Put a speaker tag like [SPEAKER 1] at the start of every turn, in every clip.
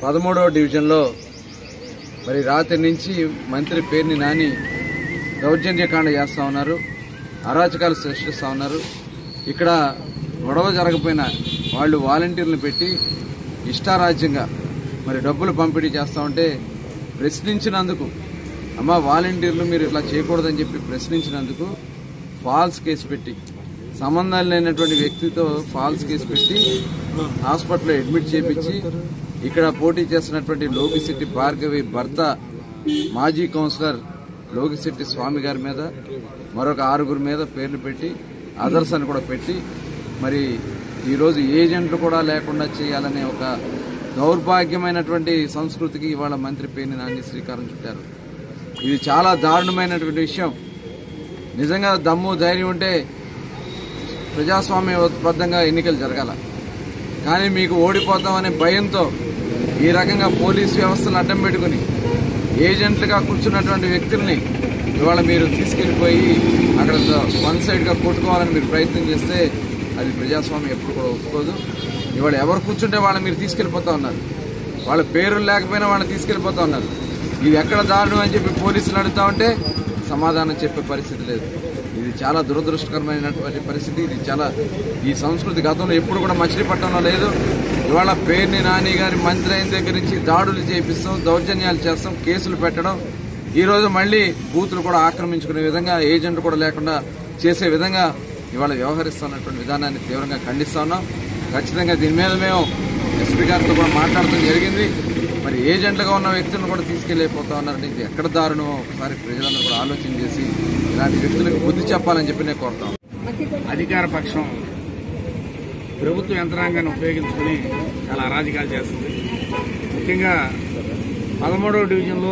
[SPEAKER 1] పదమూడవ డివిజన్లో మరి రాత్రి నుంచి మంత్రి పేరుని నాని దౌర్జన్యకాండ చేస్తా ఉన్నారు అరాచకాలు సృష్టిస్తా ఉన్నారు ఇక్కడ గొడవ జరగపోయినా వాళ్ళు వాలంటీర్లు పెట్టి ఇష్టారాజ్యంగా మరి డబ్బులు పంపిణీ చేస్తా ఉంటే ప్రశ్నించినందుకు అమ్మ వాలంటీర్లు మీరు ఇట్లా చేయకూడదని చెప్పి ప్రశ్నించినందుకు ఫాల్స్ కేసు పెట్టి సంబంధాలు లేనటువంటి వ్యక్తితో ఫాల్స్ కేసు పెట్టి హాస్పిటల్లో అడ్మిట్ చేపించి ఇక్కడ పోటీ చేస్తున్నటువంటి లోకిశెట్టి భార్గవి భర్త మాజీ కౌన్సిలర్ లోకిశెట్టి స్వామి గారి మీద మరొక ఆరుగురు మీద పేర్లు పెట్టి అదర్స్ అని కూడా పెట్టి మరి ఈరోజు ఏజెంట్లు కూడా లేకుండా చేయాలనే ఒక దౌర్భాగ్యమైనటువంటి సంస్కృతికి ఇవాళ మంత్రి పేర్ని నాని శ్రీకారం చుట్టారు ఇది చాలా దారుణమైనటువంటి విషయం నిజంగా దమ్ము ధైర్యం ఉంటే ప్రజాస్వామ్యబద్ధంగా ఎన్నికలు జరగాల కానీ మీకు ఓడిపోతామనే భయంతో ఈ రకంగా పోలీస్ వ్యవస్థను అడ్డం పెట్టుకుని ఏజెంట్లుగా కూర్చున్నటువంటి వ్యక్తుల్ని ఇవాళ మీరు తీసుకెళ్లిపోయి అక్కడ వన్ సైడ్గా కొట్టుకోవాలని మీరు ప్రయత్నం చేస్తే అది ప్రజాస్వామ్యం ఎప్పుడు కూడా ఒప్పుకోదు ఇవాళ ఎవరు కూర్చుంటే వాళ్ళని మీరు తీసుకెళ్లిపోతా ఉన్నారు వాళ్ళ పేరులు లేకపోయినా వాళ్ళని తీసుకెళ్లిపోతా ఉన్నారు ఇది ఎక్కడ దారుణం అని చెప్పి పోలీసులు అడుగుతా ఉంటే సమాధానం చెప్పే పరిస్థితి లేదు ఇది చాలా దురదృష్టకరమైనటువంటి పరిస్థితి ఇది చాలా ఈ సంస్కృతి గతంలో ఎప్పుడు కూడా మచిలీపట్నంలో లేదు ఇవాళ పేర్ని నాని గారి మంత్రి అయిన దగ్గర నుంచి దాడులు చేపిస్తాం దౌర్జన్యాలు చేస్తాం కేసులు పెట్టడం ఈ రోజు మళ్ళీ బూతులు కూడా ఆక్రమించుకునే విధంగా ఏజెంట్ కూడా లేకుండా చేసే విధంగా ఇవాళ వ్యవహరిస్తున్నటువంటి విధానాన్ని తీవ్రంగా ఖండిస్తా ఉన్నాం ఖచ్చితంగా దీని మీద మేము ఎస్పీ గారితో కూడా మాట్లాడటం జరిగింది మరి ఏజెంట్లుగా ఉన్న వ్యక్తులను కూడా తీసుకెళ్లిపోతా ఉన్నారంటే ఇది ఎక్కడ దారుణం ఒకసారి ప్రజలందరూ కూడా ఆలోచన చేసి ఇలాంటి వ్యక్తులకు బుద్ధి చెప్పాలని చెప్పి నేను కోరుతాం
[SPEAKER 2] అధికార పక్షం ప్రభుత్వ యంత్రాంగాన్ని ఉపయోగించుకుని చాలా అరాజకాలు చేస్తుంది ముఖ్యంగా పదమూడవ డివిజన్లో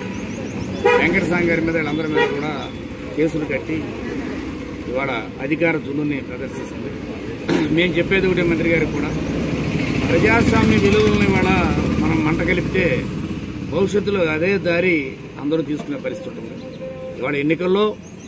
[SPEAKER 2] వెంకటస్వామి గారి మీద వీళ్ళందరి మీద కూడా కేసులు కట్టి ఇవాళ అధికార జులుని ప్రదర్శిస్తుంది మేము చెప్పేది ఒకటే మంత్రి గారికి కూడా ప్రజాస్వామ్య విలువలను ఇవాళ మనం మంట కలిపితే భవిష్యత్తులో అదే దారి అందరూ తీసుకునే పరిస్థితి ఉంటుంది ఇవాళ ఎన్నికల్లో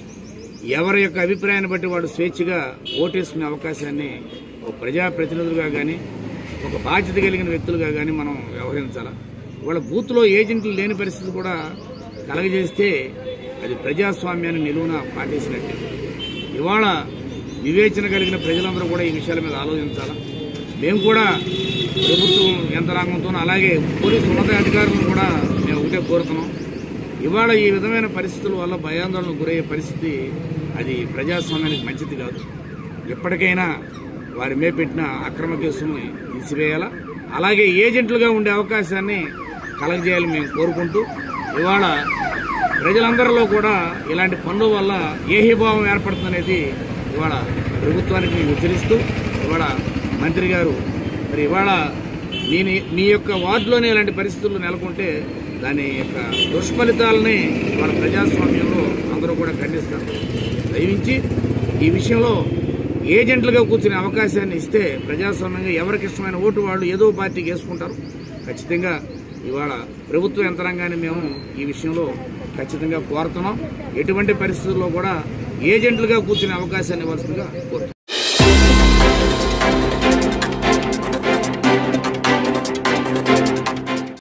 [SPEAKER 2] ఎవరి యొక్క అభిప్రాయాన్ని బట్టి వాడు స్వేచ్ఛగా ఓటేసుకునే అవకాశాన్ని ఒక ప్రజాప్రతినిధులుగా కానీ ఒక బాధ్యత కలిగిన వ్యక్తులుగా కానీ మనం వ్యవహరించాలి ఇవాళ బూత్లో ఏజెంట్లు లేని పరిస్థితి కూడా కలగజేస్తే అది ప్రజాస్వామ్యాన్ని నిలువున పాటేసినట్టే ఇవాళ వివేచన కలిగిన ప్రజలందరూ కూడా ఈ విషయాల మీద ఆలోచించాలి మేము కూడా ప్రభుత్వం యంత్రాంగంతో అలాగే పోలీసు ఉన్నతాధికారులను కూడా మేము ఒకటే కోరుతున్నాం ఇవాళ ఈ విధమైన పరిస్థితుల వల్ల భయాందోళనకు గురయ్యే పరిస్థితి అది ప్రజాస్వామ్యానికి మంచిది కాదు ఎప్పటికైనా వారి మీద పెట్టిన అక్రమ కేసుల్ని తీసివేయాలా అలాగే ఏజెంట్లుగా ఉండే అవకాశాన్ని కలగజేయాలని మేము కోరుకుంటూ ఇవాళ ప్రజలందరిలో కూడా ఇలాంటి పనుల వల్ల ఏహీభావం ఏర్పడుతుందనేది ఇవాళ ప్రభుత్వానికి మేము హెచ్చరిస్తూ ఇవాళ మంత్రి గారు మరి ఇవాళ మీ మీ యొక్క వార్డులోనే ఇలాంటి పరిస్థితులు నెలకొంటే దాని యొక్క దుష్ఫలితాలని వాళ్ళ ప్రజాస్వామ్యంలో అందరూ కూడా ఖండిస్తారు దయవించి ఈ విషయంలో ఏజెంట్లుగా కూర్చునే అవకాశాన్ని ఇస్తే ప్రజాస్వామ్యంగా ఎవరికి ఇష్టమైన ఓటు వాళ్ళు ఏదో పార్టీకి వేసుకుంటారు ఖచ్చితంగా ఇవాళ ప్రభుత్వ యంత్రాంగాన్ని మేము ఈ విషయంలో ఖచ్చితంగా కోరుతున్నాం ఎటువంటి పరిస్థితుల్లో కూడా ఏజెంట్లుగా కూర్చునే అవకాశాన్ని ఇవ్వాల్సిందిగా కోరుతున్నాం